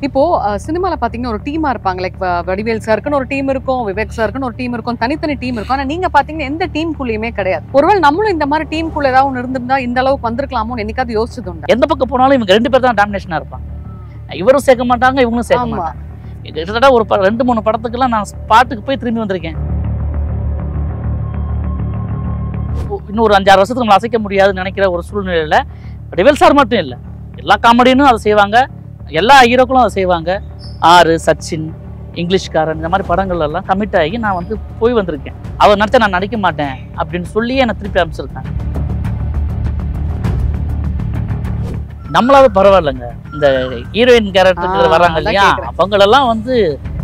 இப்போ சினிமால பாத்தீங்கன்னா ஒரு டீமா இருப்பாங்க லைக் வடிவேல் சாருக்குன்னு ஒரு டீம் இருக்கும் விவேக் சாருக்குன்னு ஒரு டீம் இருக்கும் தனித்தனி டீம் இருக்கும் ஆனா நீங்க பாத்தீங்கன்னா எந்த டீமுக்குள்ளயுமே கிடையாது ஒருவேளை நம்மளும் இந்த மாதிரி டீமுக்குள்ள ஏதாவது ஒன்று இருந்திருந்தா இந்த அளவுக்கு வந்திருக்கலாமோ என்னைக்காவது யோசிச்சது உண்டா எந்த பக்கம் போனாலும் இவங்க ரெண்டு பேர் தான் டாமினேஷனா இருப்பாங்க இவரும் சேர்க்க மாட்டாங்க இவங்களும் சேர்க்க ஆமா. மாட்டாங்க கிட்டத்தட்ட ஒரு ப- ரெண்டு மூணு படத்துக்கெல்லாம் நான் ஸ்பாட்டுக்கு போய் திரும்பி வந்திருக்கேன் இப்போ இன்னும் ஒரு அஞ்சாறு வருஷத்துக்கு நம்மளை அசைக்க முடியாதுன்னு நினைக்கிற ஒரு சூழ்நிலையில டிவெல் சார் மட்டும் இல்லை எல்லா காமெடியனும் அதை செய்வாங்க எல்லா ஹீரோக்களும் அதை செய்வாங்க ஆறு சச்சின் இங்கிலீஷ்காரன் இந்த மாதிரி படங்கள் எல்லாம் கமிட் ஆகி நான் வந்து போய் வந்திருக்கேன் அவர் நடிச்சா நான் நடிக்க மாட்டேன் அப்படின்னு சொல்லியே என்னை திருப்பி அனுப்பிச்சிருக்காங்க நம்மளாவது பரவாயில்லைங்க இந்த ஹீரோயின் கேரக்டருக்கு ஆ, வர்றாங்க அதான் இல்லையா கேக்குறேன். அவங்களெல்லாம் வந்து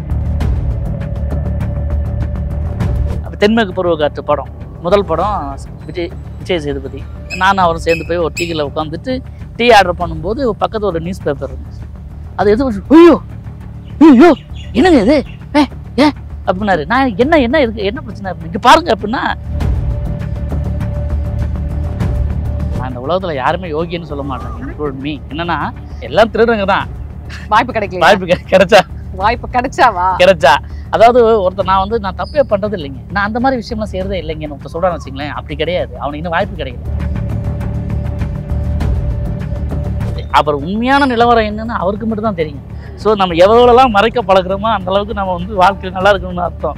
அப்ப தென்மேற்கு பருவக்காற்று படம் முதல் படம் விஜய் விஜய் சேதுபதி நானும் அவரும் சேர்ந்து போய் ஒரு டீயில் உட்காந்துட்டு டீ ஆர்டர் பண்ணும்போது பக்கத்துல ஒரு நியூஸ் பேப்பர் இருந்துச்சு அது எது வச்சு, ஐயோ ஐயோ என்னங்க இது ஏ ஏ அப்படின்னாரு நான் என்ன என்ன இருக்கு என்ன பிரச்சனை அப்படின்னு இங்க பாருங்க அப்படின்னா நான் இந்த உலகத்துல யாருமே யோகின்னு சொல்ல மாட்டேன் இன்க்ளூட் மீ என்னன்னா எல்லாம் திருடுறங்க தான் வாய்ப்பு கிடைக்கல வாய்ப்பு கிடை- கிடைச்சா வாய்ப்பு கிடைச்சாவா கிடைச்சா அதாவது ஒருத்தர் நான் வந்து நான் தப்பே பண்றது இல்லைங்க நான் அந்த மாதிரி விஷயம்லாம் செய்யறதே இல்லைங்கன்னு ஒருத்தர் சொல்றான்னு வச்சுங்களேன் அப்படி கிடையாது அவனுக்கு இன்னும் வாய்ப்பு கிடைக்கல அப்புறம் உண்மையான நிலவரம் என்னன்னு அவருக்கு மட்டும் தான் தெரியும் ஸோ நம்ம எவ்வளோலாம் மறைக்க பழகுறோமோ அந்த அளவுக்கு நம்ம வந்து வாழ்க்கை நல்லா இருக்கணும்னு அர்த்தம்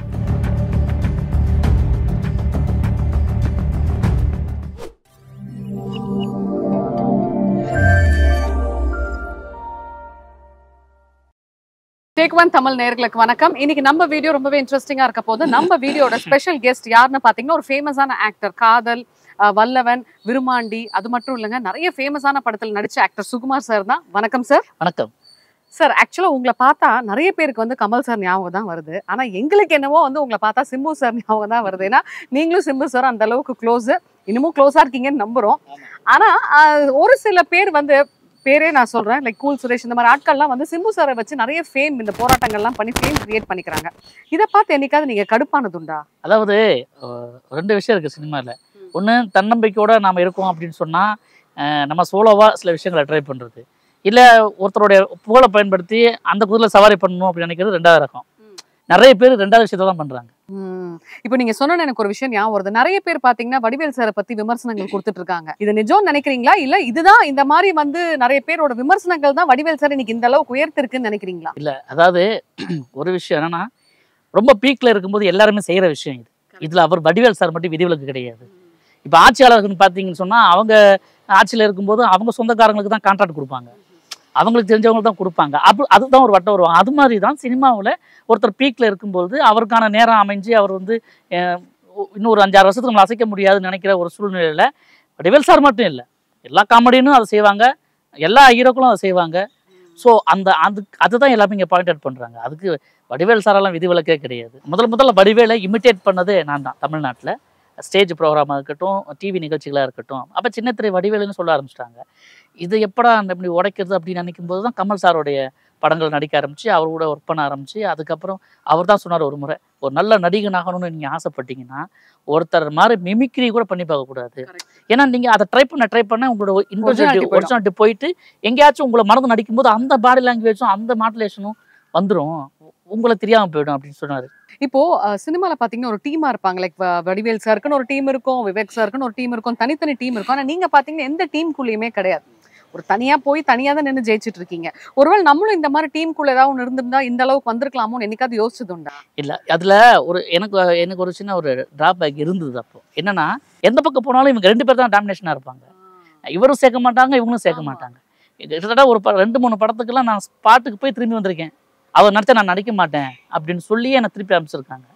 டேக் ஒன் தமிழ் நேர்களுக்கு வணக்கம் இன்னைக்கு நம்ம வீடியோ ரொம்பவே இன்ட்ரெஸ்டிங்கா இருக்க போது நம்ம வீடியோட ஸ்பெஷல் கெஸ்ட் யாருன்னு பாத்தீங்கன்னா ஒரு ஃபேமஸான ஆக்டர் காதல் அஹ், வல்லவன் விருமாண்டி அது மட்டும் இல்லைங்க நிறைய ஃபேமஸான படத்துல நடிச்ச ஆக்டர் சுகுமார் சார் தான் வணக்கம் சார் வணக்கம் சார் ஆக்சுவலா உங்களை பார்த்தா நிறைய பேருக்கு வந்து கமல் சார் ஞாபகம் தான் வருது ஆனா எங்களுக்கு என்னவோ வந்து உங்களை பார்த்தா சிம்பு சார் ஞாபகம் தான் வருது ஏன்னா நீங்களும் சிம்பு சார் அந்த அளவுக்கு க்ளோஸ் இன்னமும் க்ளோஸா இருக்கீங்கன்னு நம்புறோம் ஆனா ஆஹ், ஒரு சில பேர் வந்து பேரே நான் சொல்றேன் லைக் கூல் சுரேஷ் இந்த மாதிரி ஆட்கள்லாம் வந்து சிம்பு சாரை வச்சு நிறைய ஃபேம் இந்த போராட்டங்கள்லாம் பண்ணி ஃபேம் கிரியேட் பண்ணிக்கிறாங்க இதை பார்த்து என்னைக்காவது நீங்க கடுப்பானதுண்டா அதாவது அஹ், ரெண்டு விஷயம் இருக்குது சினிமாவில் ஒன்று தன்னம்பிக்கையோட நாம் இருக்கோம் அப்படின்னு சொன்னால் நம்ம சோலோவாக சில விஷயங்களை ட்ரை பண்ணுறது இல்லை ஒருத்தருடைய புகழை பயன்படுத்தி அந்த குதிரை சவாரி பண்ணணும் அப்படின்னு நினைக்கிறது ரெண்டாவது ரகம் ம். நிறைய பேர் ரெண்டாவது விஷயத்தை தான் பண்ணுறாங்க ம். இப்போ நீங்க சொன்ன எனக்கு ஒரு விஷயம் ஞாபகம் வருது நிறைய பேர் பாத்தீங்கன்னா வடிவேல் சாரை பத்தி விமர்சனங்கள் கொடுத்துட்டு இருக்காங்க இது நிஜம் நினைக்கிறீங்களா இல்ல இதுதான் இந்த மாதிரி வந்து நிறைய பேரோட விமர்சனங்கள் தான் வடிவேல் சார் இன்னைக்கு இந்த அளவுக்கு உயர்த்திருக்குன்னு நினைக்கிறீங்களா இல்லை அதாவது ஒரு விஷயம் என்னன்னா ரொம்ப பீக்கில் இருக்கும்போது எல்லாருமே செய்கிற விஷயம் இது இதில் அவர் வடிவேல் சார் மட்டும் விதிவிலக்கு கிடையாது இப்போ ஆட்சியாளர்கள்னு பார்த்தீங்கன்னு சொன்னால் அவங்க ஆட்சியில் இருக்கும்போது அவங்க சொந்தக்காரங்களுக்கு தான் கான்ட்ராக்ட் கொடுப்பாங்க அவங்களுக்கு தெரிஞ்சவங்களுக்கு தான் கொடுப்பாங்க அப்போ அதுதான் ஒரு வட்டம் வருவாங்க அது மாதிரி தான் சினிமாவில் ஒருத்தர் பீக்கில் இருக்கும்போது அவருக்கான நேரம் அமைஞ்சு அவர் வந்து அஹ், இன்னும் ஒரு அஞ்சாறு வருஷத்துக்கு நம்மளை அசைக்க முடியாதுன்னு நினைக்கிற ஒரு சூழ்நிலையில் வடிவேல் சார் மட்டும் இல்லை எல்லா காமெடியனும் அதை செய்வாங்க எல்லா ஹீரோக்களும் அதை செய்வாங்க ஸோ அந்த அது அதுதான் எல்லாமே இங்கே பாயிண்ட் அவுட் பண்ணுறாங்க அதுக்கு வடிவேல் சாரெல்லாம் விதிவிலக்கே கிடையாது முதல் முதல்ல வடிவேலை இமிட்டேட் பண்ணதே நான் தான் தமிழ்நாட்டில் ஸ்டேஜ் ப்ரோக்ராமாக இருக்கட்டும் டிவி நிகழ்ச்சிகளாக இருக்கட்டும் அப்போ சின்னத்திரை வடிவேலுன்னு சொல்ல ஆரம்பிச்சிட்டாங்க இது எப்படா அந்த இப்படி உடைக்கிறது அப்படின்னு நினைக்கும் போது தான் கமல் சாரோடைய படங்கள் நடிக்க ஆரம்பிச்சு அவர் கூட ஒர்க் பண்ண ஆரம்பிச்சு அதுக்கப்புறம் அவர் தான் சொன்னார் ஒரு முறை ஒரு நல்ல நடிகன் ஆகணும்னு நீங்கள் ஆசைப்பட்டீங்கன்னா ஒருத்தர் மாதிரி மிமிக்ரி கூட பண்ணி பார்க்கக்கூடாது Correct. ஏன்னா நீங்கள் அதை ட்ரை பண்ண ட்ரை பண்ண உங்களோட Originality இன்வெர்ஜினிட்டி போயிடும். ஒரிஜினாலிட்டி போயிட்டு எங்கேயாச்சும் உங்களை மறந்து நடிக்கும்போது அந்த பாடி லாங்குவேஜும் அந்த மாடுலேஷனும் வந்துடும் உங்களை தெரியாமல் போயிடும் அப்படின்னு சொன்னார் இப்போ அஹ், சினிமால பாத்தீங்கன்னா ஒரு டீமா இருப்பாங்க லைக் வடிவேல் சாருக்குன்னு ஒரு டீம் இருக்கும் விவேக் சாருக்குன்னு ஒரு டீம் இருக்கும் தனித்தனி டீம் இருக்கும் ஆனா நீங்க பாத்தீங்கன்னா எந்த டீமுக்குள்ளயுமே கிடையாது ஒரு தனியா போய் தனியா தான் நின்று ஜெயிச்சிட்டு இருக்கீங்க ஒருவேளை நம்மளும் இந்த மாதிரி டீமுக்குள்ள ஏதாவது ஒன்று இருந்திருந்தா இந்த அளவுக்கு வந்திருக்கலாமோன்னு என்னைக்காவது யோசிச்சது உண்டா இல்லை அதில் ஒரு எனக்கு எனக்கு ஒரு சின்ன ஒரு டிராபேக் இருந்தது அப்போ என்னன்னா எந்த பக்கம் போனாலும் இவங்க ரெண்டு பேர் தான் டாமினேஷனாக இருப்பாங்க இவரும் சேர்க்க மாட்டாங்க இவங்களும் சேர்க்க ஆமா. மாட்டாங்க கிட்டத்தட்ட ஒரு ப- ரெண்டு மூணு படத்துக்கெல்லாம் நான் ஸ்பாட்டுக்கு போய் திரும்பி வந்திருக்கேன் அவர் நடிச்சா நான் நடிக்க மாட்டேன் அப்படின்னு சொல்லியே என்னை திருப்பி அனுப்பிச்சிருக்காங்க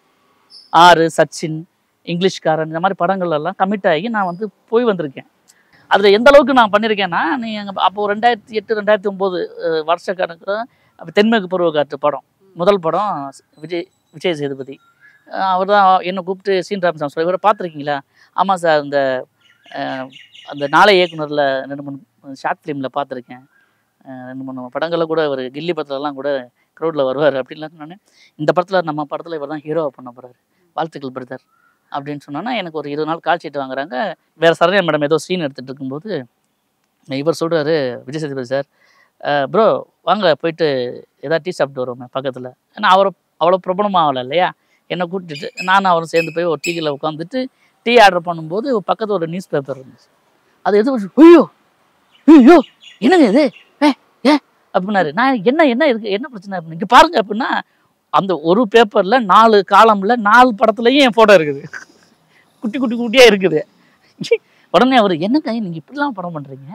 ஆறு சச்சின் இங்கிலீஷ்காரன் இந்த மாதிரி படங்கள் எல்லாம் கமிட் ஆகி நான் வந்து போய் வந்திருக்கேன் அதில் எந்த அளவுக்கு நான் பண்ணியிருக்கேன்னா நீ அங்கே அப்போ ரெண்டாயிரத்தி எட்டு ரெண்டாயிரத்தி ஒம்பது வருஷ கணக்கு அப்போ தென்மேற்கு பருவக்காற்று படம் முதல் படம் விஜய் விஜய் சேதுபதி அவர் தான் என்னை கூப்பிட்டு சீன் ராமசாமி சொல்லி இவரை பார்த்துருக்கீங்களா ஆமாம் சார் இந்த அஹ், அந்த நாளை இயக்குனரில் ரெண்டு மூணு ஷார்ட் ஃபிலிமில் பார்த்துருக்கேன் அஹ், ரெண்டு மூணு படங்களில் கூட ஒரு கில்லி படத்துலலாம் கூட க்ரௌடில் வருவார் அப்படின்லாம் சொன்னோன்னே இந்த படத்தில் நம்ம படத்தில் இவர் தான் ஹீரோவாக பண்ண போகிறாரு வாழ்த்துக்கள் பிரதர் அப்படின்னு சொன்னோன்னா எனக்கு ஒரு இருபது நாள் கால் ஷீட் வாங்குறாங்க வேறு சரண்யா மேடம் ஏதோ சீன் எடுத்துகிட்டு இருக்கும்போது இவர் சொல்கிறாரு விஜய் சேதுபதி சார் ப்ரோ வாங்க போயிட்டு ஏதாவது டீ சாப்பிட்டு வருவோமே பக்கத்தில் ஏன்னா அவர் அவ்வளோ பிரபலம் ஆகலை இல்லையா என்னை கூட்டிட்டு நானும் அவரும் சேர்ந்து போய் ஒரு டீயில் உட்காந்துட்டு டீ ஆர்டர் பண்ணும்போது பக்கத்தில் ஒரு நியூஸ் பேப்பர் இருந்துச்சு அது எது வச்சு, ஐயோ ஐயோ என்னங்க இது ஏ ஏ அப்படின்னாரு நான் என்ன என்ன இருக்கு என்ன பிரச்சனை அப்படின்னு இங்கே பாருங்க அப்படின்னா அந்த ஒரு பேப்பரில் நாலு காலம்ல நாலு படத்துலையும் என் ஃபோட்டோ இருக்குது குட்டி குட்டி குட்டியாக இருக்குது உடனே அவர் என்னங்க நீங்கள் இப்படிலாம் படம் பண்ணுறீங்க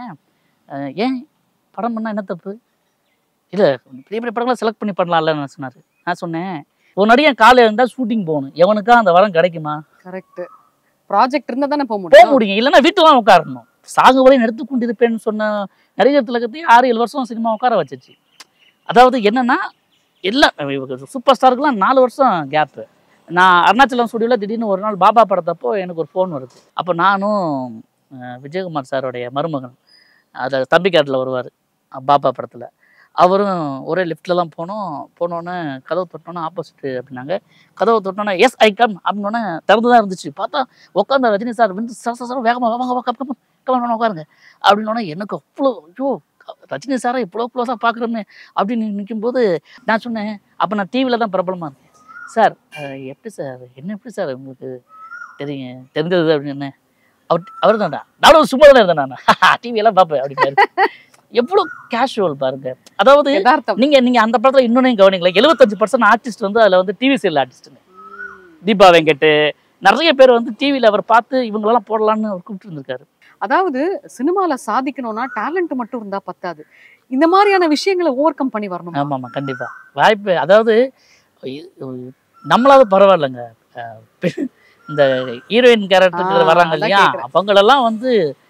ஏன் படம் பண்ணால் என்ன தப்பு இல்லை பெரிய பெரிய படங்களை செலக்ட் பண்ணி பண்ணலாம்ல நான் சொன்னார் நான் சொன்னேன் ஒரு நடிகன் காலையில் இருந்தால் ஷூட்டிங் போகணும் எவனுக்கா அந்த வரம் கிடைக்குமா கரெக்ட் ப்ராஜெக்ட் இருந்தா தானே போக போக முடியும் முடியும் இல்லைன்னா வீட்டில் தான் உட்காரணும் சாகு வரை எடுத்து கொண்டிருப்பேன்னு சொன்ன நடிகர் திலகத்தையும் ஆறு ஏழு வருஷம் சினிமா உட்கார வச்சிச்சு அதாவது என்னன்னா எல்லாம் சூப்பர் ஸ்டாருக்குலாம் நாலு வருஷம் கேப்பு நான் அருணாச்சலம் ஸ்டுடியோவில் திடீர்னு ஒரு நாள் பாபா படத்தப்போ எனக்கு ஒரு ஃபோன் வருது அப்போ நானும் அஹ், விஜயகுமார் சாரோடைய மருமகன் அதில் தம்பி கேட்டில் வருவார் பாபா படத்தில் அவரும் ஒரே லிஃப்ட்டில் தான் போனோம் போனோன்னே கதவு தொட்டோன்னே ஆப்போசிட் அப்படின்னாங்க கதவு தொட்டோன்னே எஸ் ஐ கம் அப்படின்னோடனே திறந்து தான் இருந்துச்சு பார்த்தா உட்காந்த ரஜினி சார் வந்து சார் சார் சார் வேகமாக வாங்க வாங்க கப் கப் உட்காருங்க அப்படின்னோடனே எனக்கு அவ்வளோ ஐயோ ரஜினி சாரை இவ்வளோ க்ளோஸாக பார்க்குறோமே அப்படின்னு நிற்கும்போது நான் சொன்னேன் அப்போ நான் டிவியில் தான் பிரபலமாக இருக்கேன் சார் அஹ், எப்படி சார் என்ன எப்படி சார் உங்களுக்கு தெரியும் தெரிஞ்சது அப்படின்னு அவர் அவர் தான்டா நானும் சும்மா தானே இருந்தேன் நான் டிவியெல்லாம் பார்ப்பேன் அப்படின்னு எவ்வளோ கேஷுவல் பாருங்க அதாவது யதார்த்தம் நீங்க நீங்க அந்த படத்துல இன்னொன்னையும் கவனிக்கல எழுபத்தஞ்சு பர்சன்ட் ஆர்டிஸ்ட் வந்து அதுல வந்து டிவி சீரியல் ஆர்டிஸ்ட்டுங்க தீபா வெங்கட் நிறைய பேர் வந்து டிவியில் அவர் பார்த்து இவங்களெல்லாம் போடலான்னு அவர் கூப்பிட்டு இருந்திருக்காரு அதாவது சினிமால சாதிக்கணும்னா டேலண்ட் மட்டும் இருந்தா பத்தாது இந்த மாதிரியான விஷயங்களை ஓவர் கம் பண்ணி வரணும் ஆமாம் ஆமாம் கண்டிப்பா வாய்ப்பு அதாவது இ- நம்மளாவது பரவாயில்லைங்க அஹ் பெ- இந்த ஹீரோயின் கேரக்டருக்கு ஆ, வர்றாங்க அதான் இல்லையா கேக்குறேன். அவங்களெல்லாம் வந்து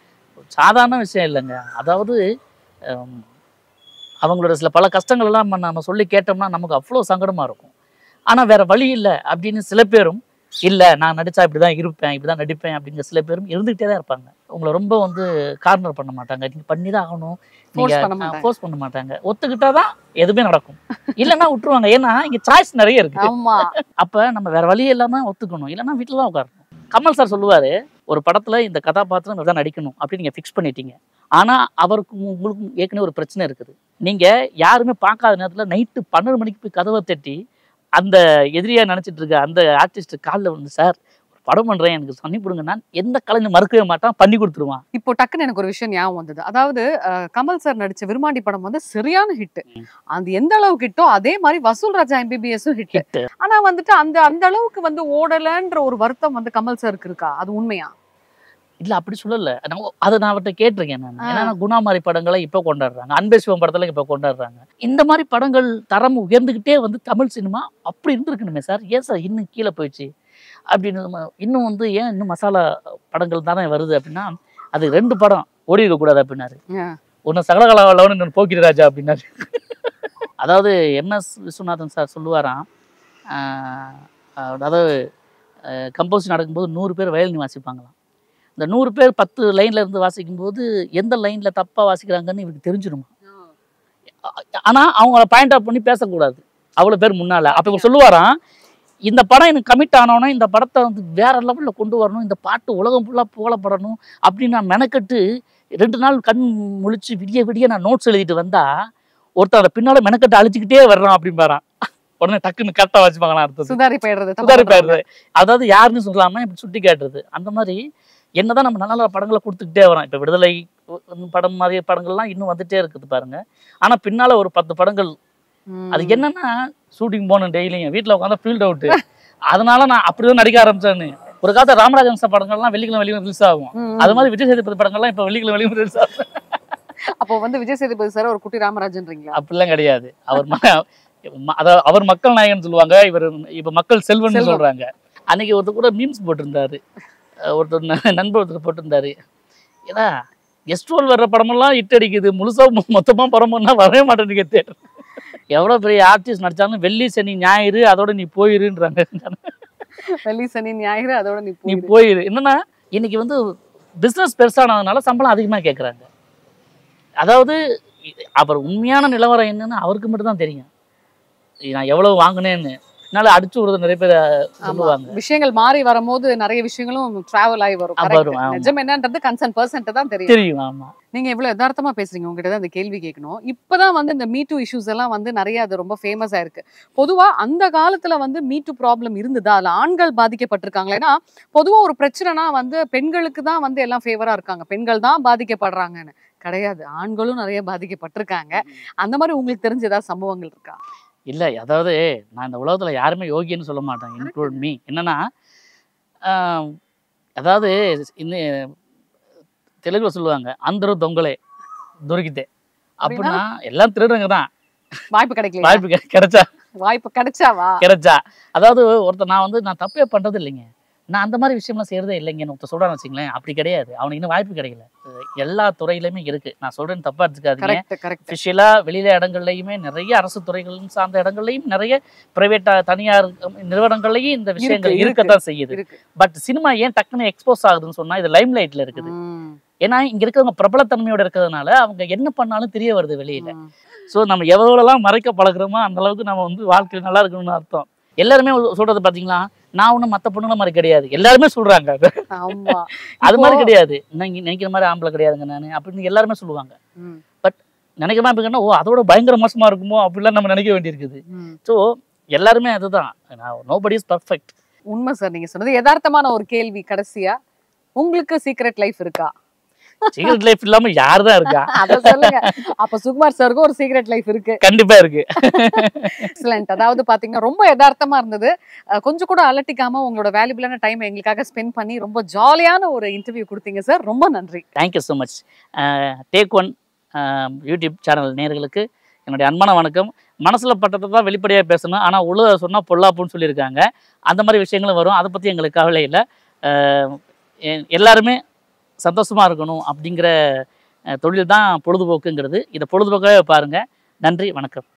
சாதாரண விஷயம் இல்லைங்க அதாவது ஹம், அவங்களோட சில பல கஷ்டங்கள் எல்லாம் நம்ம நம்ம சொல்லி கேட்டோம்னா நமக்கு அவ்வளோ சங்கடமா இருக்கும் ஆனா வேற வழி இல்லை அப்படின்னு சில பேரும் இல்லை நான் நடிச்சா இப்படி தான் இருப்பேன் இப்படி தான் நடிப்பேன் அப்படிங்கிற சில பேரும் இருந்துகிட்டே தான் இருப்பாங்க உங்களை ரொம்ப வந்து கார்னர் பண்ண மாட்டாங்க நீங்க பண்ணி தான் ஆகணும் Force பண்ண மாட்டாங்க. ஃபோர்ஸ் பண்ண மாட்டாங்க ஒத்துக்கிட்டாதான் எதுவுமே நடக்கும் இல்லைன்னா விட்டுருவாங்க ஏன்னா இங்க சாய்ஸ் நிறைய இருக்கு ஆமா அப்ப நம்ம வேற வழி இல்லாம ஒத்துக்கணும் இல்லைன்னா வீட்டில் தான் உட்காரணும் கமல் சார் சொல்லுவாரு ஒரு படத்துல இந்த கதாபாத்திரம் இப்படி தான் நடிக்கணும் அப்படின்னு நீங்க ஃபிக்ஸ் பண்ணிட்டீங்க ஆனா அவருக்கு உங்களுக்கு ஏற்கனவே ஒரு பிரச்சனை இருக்குது நீங்க யாருமே பார்க்காத நேரத்துல நைட்டு பன்னெண்டு மணிக்கு போய் கதவை தட்டி அந்த எதிரியா நினைச்சிட்டு இருக்க அந்த ஆர்டிஸ்ட் காலில் வந்து சார் ஒரு படம் பண்றேன் எனக்கு பண்ணி கொடுங்கன்னா எந்த கலைஞர் மறுக்கவே மாட்டான் பண்ணி கொடுத்துருவான் இப்போ டக்குன்னு எனக்கு ஒரு விஷயம் ஞாபகம் வந்தது அதாவது அஹ், கமல் சார் நடிச்ச விருமாண்டி படம் வந்து சரியான ஹிட் ம். அது எந்த அளவுக்கு ஹிட்டோ அதே மாதிரி வசூல் ராஜா எம்பிபிஎஸும் ஹிட் ஹிட் ஆனா வந்துட்டு அந்த அந்த அளவுக்கு வந்து ஓடலன்ற ஒரு வருத்தம் வந்து கமல் சாருக்கு இருக்கா அது உண்மையா இல்ல அப்படி சொல்லல நான் அதை நான் அவர்கிட்ட கேட்டிருக்கேன் நான் ஆ. ஏன்னா குணா மாதிரி படங்களை இப்போ கொண்டாடுறாங்க அன்பே சிவம் படத்துல இப்போ கொண்டாடுறாங்க இந்த மாதிரி படங்கள் தரம் உயர்ந்துகிட்டே வந்து தமிழ் சினிமா அப்படி இருந்திருக்கணுமே சார் ஏன் சார் இன்னும் கீழே போயிடுச்சு அப்படின்னு நம்ம இன்னும் வந்து ஏன் இன்னும் மசாலா படங்கள் தானே வருது அப்படின்னா அது ரெண்டு படம் ஓடி இருக்கக்கூடாது அப்படின்னாரு ஆ. ஒன்று சகலகலா லவன் இன்னொன்று போக்கிரி ராஜா அப்படின்னாரு அதாவது எம்எஸ் விஸ்வநாதன் சார் சொல்லுவாராம் ஆஹ் அதாவது கம்போஸ் நடக்கும்போது நூறு பேர் வயலினி வாசிப்பாங்களாம் இந்த நூறு பேர் பத்து லைன்ல இருந்து வாசிக்கும்போது எந்த லைன்ல தப்பா வாசிக்கிறாங்கன்னு இவருக்கு தெரிஞ்சிருமா ஆனா அவங்கள பாயிண்ட் அவுட் பண்ணி பேசக்கூடாது அவ்வளவு பேர் முன்னால அப்ப இவர் சொல்லுவாராம் இந்த படம் எனக்கு கமிட் ஆனோன்னா இந்த படத்தை வந்து வேற லெவல்ல கொண்டு வரணும் இந்த பாட்டு உலகம் ஃபுல்லா புகழப்படணும் அப்படின்னு நான் மெனக்கெட்டு ரெண்டு நாள் கண் முழிச்சு விடிய விடிய நான் நோட்ஸ் எழுதிட்டு வந்தா ஒருத்தன் அதை பின்னால மெனக்கெட்டு அழிச்சுக்கிட்டே வர்றான் அப்படிம்பாரான் உடனே டக்குன்னு கரெக்டாக வச்சுப்பாங்களாம் அடுத்தது சுதாரி போயிடுறது தப்பு சுதாரி பண்றாங்க. போயிடுறது அதாவது யாருன்னு சொல்லாம இப்படி சுட்டி காட்டுறது அந்த மாதிரி என்னதான் நம்ம நல்ல நல்ல படங்களை கொடுத்துக்கிட்டே வரோம் இப்போ விடுதலை உ- படம் மாதிரி படங்கள்லாம் இன்னும் வந்துட்டே இருக்குது பாருங்க ஆனா பின்னால ஒரு பத்து படங்கள் ம். அது என்னன்னா ஷூட்டிங் போகணும் டெய்லியும் வீட்டில் உட்காந்தா ஃபீல்ட் அவுட்டு அதனால நான் அப்படிதான் நடிக்க ஆரம்பிச்சேன்னு ஒரு காலத்துல ராமராஜன் சார் படங்கள்லாம் வெள்ளிக்கிழமை வெளியே ரிலீஸ் ஆகும் ம். அது மாதிரி விஜய் சேதுபதி படங்கள்லாம் இப்போ வெள்ளிக்கிழமை வெளியே ரிலீஸ் ஆகும் அப்போ வந்து விஜய் சேதுபதி சார் ஒரு குட்டி ராமராஜன்றீங்களா அப்படிலாம் கிடையாது அவர் ம- ம- அதாவது அவர் மக்கள் நாயகன் சொல்லுவாங்க இவர் இப்ப மக்கள் செல்வன் செல்வம். சொல்றாங்க அன்னைக்கு ஒருத்தர் கூட மீம்ஸ் போட்டிருந்தாரு அஹ் ஒருத்தர் ந- நண்பர் ஒருத்தர் போட்டிருந்தாரு ஏன்னா கெஸ்ட்ரோல் வர்ற படமெல்லாம் ஹிட் அடிக்குது முழுசா மொ- மொத்தமா படம் பண்ணா வரவே மாட்டேங்குது தேட்டர் எவ்வளவு பெரிய ஆர்டிஸ்ட் நடிச்சாலும் வெள்ளி சனி ஞாயிறு அதோட நீ போயிருன்றாங்க வெள்ளி சனி ஞாயிறு அதோட நீ நீ போயிரு. போயிரு என்னன்னா இன்னைக்கு வந்து பிசினஸ் பெருசானதுனால சம்பளம் அதிகமா கேட்குறாங்க அதாவது இது- அவர் உண்மையான நிலவரம் என்னன்னு அவருக்கு மட்டும் தான் தெரியும் இது நான் எவ்வளவு வாங்கினேன்னு அதனால அடிச்சு விடுறது நிறைய பேர் ஆமா. சொல்லுவாங்க விஷயங்கள் மாறி வரும்போது நிறைய விஷயங்களும் டிராவல் ஆகி வரும் ஆ, correct. வரும், ஆமா. நிஜம் என்னன்றது கன்சர்ன் பர்சன்ட் தான் தெரியும் தெரியும் ஆமா நீங்க இவ்வளவு யதார்த்தமா பேசுறீங்க உங்ககிட்ட தான் இந்த கேள்வி கேட்கணும் இப்பதான் வந்து இந்த மீ டூ இஷ்யூஸ் எல்லாம் வந்து நிறைய அது ரொம்ப ஃபேமஸ் ஆயிருக்கு பொதுவா அந்த காலத்துல வந்து மீ டூ ப்ராப்ளம் இருந்ததா அதுல ஆண்கள் பாதிக்கப்பட்டிருக்காங்களா ஏன்னா பொதுவா ஒரு பிரச்சனைனா வந்து பெண்களுக்கு தான் வந்து எல்லாம் ஃபேவரா இருக்காங்க பெண்கள் தான் பாதிக்கப்படுறாங்கன்னு கிடையாது ஆண்களும் நிறைய பாதிக்கப்பட்டிருக்காங்க அந்த மாதிரி உங்களுக்கு தெரிஞ்ச ஏதாவது சம்பவங்கள் இருக்கா இல்லை அதாவது நான் இந்த உலகத்தில் யாருமே யோகின்னு சொல்ல மாட்டேன் இன்க்ளூட் மீ என்னன்னா ஆஹ், அதாவது இன்னும் தெலுங்குல சொல்லுவாங்க அந்தரு தொங்கலே துருக்கித்தே அப்படின்னா எல்லாம் திருடுறங்க தான் வாய்ப்பு கிடைக்கல வாய்ப்பு கிடை- கிடைச்சா வாய்ப்பு கிடைச்சாவா கிடைச்சா அதாவது ஒருத்தர் நான் வந்து நான் தப்பே பண்ணுறது இல்லைங்க நான் அந்த மாதிரி விஷயம்லாம் செய்கிறதே இல்லைங்கன்னு ஒருத்தர் சொல்கிறான்னு வச்சுங்களேன் அப்படி கிடையாது அவனுக்கு இன்னும் வாய்ப்பு கிடைக்கல அஹ் எல்லா துறையிலுமே இருக்குது நான் சொல்கிறேன்னு தப்பாக எடுத்துக்காதீங்க கரெக்ட் கரெக்ட் அஃபிஷியலாக வெளியில இடங்கள்லையுமே நிறைய அரசு துறைகளும் சார்ந்த இடங்கள்லையும் நிறைய பிரைவேட்டா தனியார் அஹ், நிறுவனங்கள்லையும் இந்த விஷயங்கள் இருக்கு. இருக்கத்தான் செய்யுது இருக்கு பட் சினிமா ஏன் டக்குன்னு எக்ஸ்போஸ் ஆகுதுன்னு சொன்னா இது லைம் லைட்ல இருக்குது ம், ஏன்னா இங்க இருக்கிறவங்க பிரபலத்தன்மையோட இருக்கிறதுனால அவங்க என்ன பண்ணாலும் தெரிய வருது வெளியில ம். ஸோ நம்ம எவ்வளோலாம் மறைக்க பழகுறோமோ அந்த அளவுக்கு நம்ம வந்து வாழ்க்கையில் நல்லா இருக்கணும்னு அர்த்தம் எல்லாருமே சொல்றது பாத்தீங்களா நான் ஒன்றும் மற்ற பொண்ணுங்கள மாதிரி கிடையாது எல்லாருமே சொல்றாங்க ஆமா அது மாதிரி இப்போ- கிடையாது நீங்க நினைக்கிற மாதிரி ஆம்பளை கிடையாதுங்க நான் அப்படின்னு எல்லாருமே சொல்லுவாங்க ம், நினைக்கிற மாதிரி இருக்குன்னா, ஓ அதோட பயங்கர மோசமா இருக்குமோ அப்படிலாம் நம்ம நினைக்க வேண்டியிருக்குது ம். ஸோ எல்லாருமே அதுதான் நோபடி இஸ் பர்ஃபெக்ட் உண்மை சார் நீங்க சொன்னது யதார்த்தமான ஒரு கேள்வி கடைசியா உங்களுக்கு சீக்ரெட் லைஃப் இருக்கா சீக்ரெட் லைஃப் இல்லாம யார் தான் இருக்கா அத சொல்லுங்க அப்ப சுகுமார் சாருக்கும் ஒரு சீக்ரெட் லைஃப் இருக்கு கண்டிப்பா இருக்கு எக்ஸலண்ட் அதாவது பாத்தீங்கன்னா ரொம்ப யதார்த்தமா இருந்தது அஹ் கொஞ்சம் கூட அலட்டிக்காம உங்களோட வேல்யூபிளான டைம் எங்களுக்காக ஸ்பெண்ட் பண்ணி ரொம்ப ஜாலியான ஒரு இன்டர்வியூ கொடுத்தீங்க சார் ரொம்ப நன்றி thank you so much take one YouTube channel நேயர்களுக்கு என்னுடைய அன்பான வணக்கம் மனசுல பட்டதை தான் வெளிப்படையாக பேசணும் ஆனால் உள்ள சொன்னால் பொல்லாப்புன்னு சொல்லியிருக்காங்க அந்த மாதிரி விஷயங்களும் வரும் அதை பற்றி எங்களுக்கு கவலை இல்லை அஹ், எ- எல்லாருமே சந்தோஷமா இருக்கணும் அப்படிங்கிற அஹ், தொழில் தான் பொழுதுபோக்குங்கிறது இதை பொழுதுபோக்காகவே பாருங்க நன்றி வணக்கம்